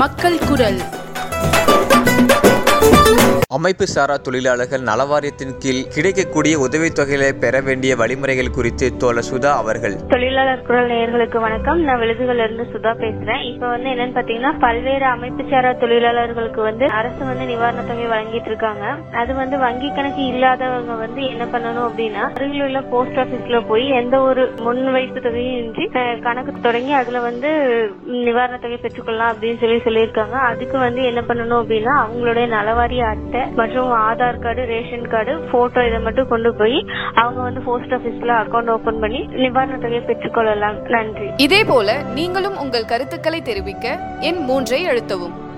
மக்கள் குரல் அமைப்பு சாரா தொழிலாளர்கள் நலவாரியத்தின் கீழ் கிடைக்கக்கூடிய உதவித்தொகைகளை பெற வேண்டிய வழிமுறைகள் குறித்து தோழர் சுதா அவர்கள் தொழிலாளர் குரல் நேயர்களுக்கு வணக்கம் நான் விழுதுகள்ல இருந்து சுதா பேசுறேன் இப்ப வந்து என்னன்னு பாத்தீங்கன்னா பல்வேறு அமைப்பு சாரா தொழிலாளர்களுக்கு வந்து அரசு வந்து நிவாரண தொகை வழங்கிட்டு இருக்காங்க அது வந்து வங்கி கணக்கு இல்லாதவங்க வந்து என்ன பண்ணணும் அப்படின்னா அருகில் உள்ள போஸ்ட் ஆபீஸ்ல போய் எந்த ஒரு முன் வைப்பு தொகையும் இன்றி அஹ், கணக்கு தொடங்கி அதுல வந்து நிவாரண தொகை பெற்றுக்கொள்ளலாம் அப்படின்னு சொல்லி சொல்லியிருக்காங்க அதுக்கு வந்து என்ன பண்ணணும் அப்படின்னா அவங்களுடைய நலவாரிய அட்டை மற்றும் Aadhaar card ration card photo இதை மட்டும் கொண்டு போய் அவங்க வந்து போஸ்ட் ஆபீஸ்ல அக்கௌண்ட் ஓபன் பண்ணி நிவாரண தொகையை பெற்றுக்கொள்ளலாம் நன்றி இதேபோல நீங்களும் உங்கள் கருத்துக்களை தெரிவிக்க எண் மூன்றை அழுத்தவும்